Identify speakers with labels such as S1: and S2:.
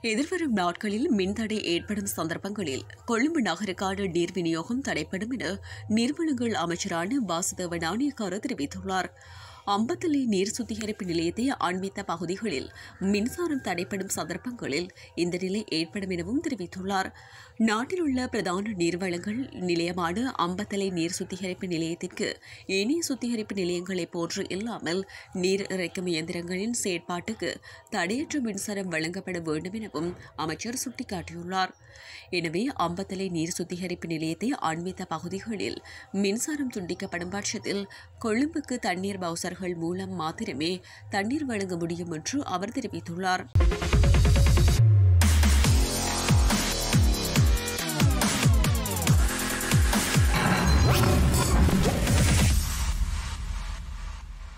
S1: எதிர்வரும் நாட்களில் மின்தடை ஏற்படும் சந்தர்ப்பங்களில் கொழும்பு நகருக்கான நீர் விநியோகம் தடைப்படும் என நீர்வளங்கள் அமைச்சரான வாசுதேவ நாணயக்கார தெரிவித்துள்ளார் அம்பத்தலை நீர் சுத்திகரிப்பு நிலையத்தை அண்மித்த பகுதிகளில் மின்சாரம் தடைப்படும் சந்தர்ப்பங்களில் இந்த நிலை ஏற்படும் எனவும் தெரிவித்துள்ளார் நாட்டில் உள்ள பிரதான நீர்வளங்கள் நிலையமான அம்பத்தலை நீர் சுத்திகரிப்பு நிலையத்திற்கு ஏனைய சுத்திகரிப்பு நிலையங்களைப் போன்று இல்லாமல் நீர் இறைக்கும் இயந்திரங்களின் செயற்பாட்டுக்கு தடையற்ற மின்சாரம் வழங்கப்பட வேண்டும் எனவும் அமைச்சர் சுட்டிக்காட்டியுள்ளார் எனவே அம்பத்தலை நீர் சுத்திகரிப்பு நிலையத்தை அண்மித்த பகுதிகளில் மின்சாரம் துண்டிக்கப்படும் பட்சத்தில் கொழும்புக்கு தண்ணீர் பவுசர்கள் மூலம் மாத்திரமே தண்ணீர் வழங்க முடியும் என்று அவர் தெரிவித்துள்ளார்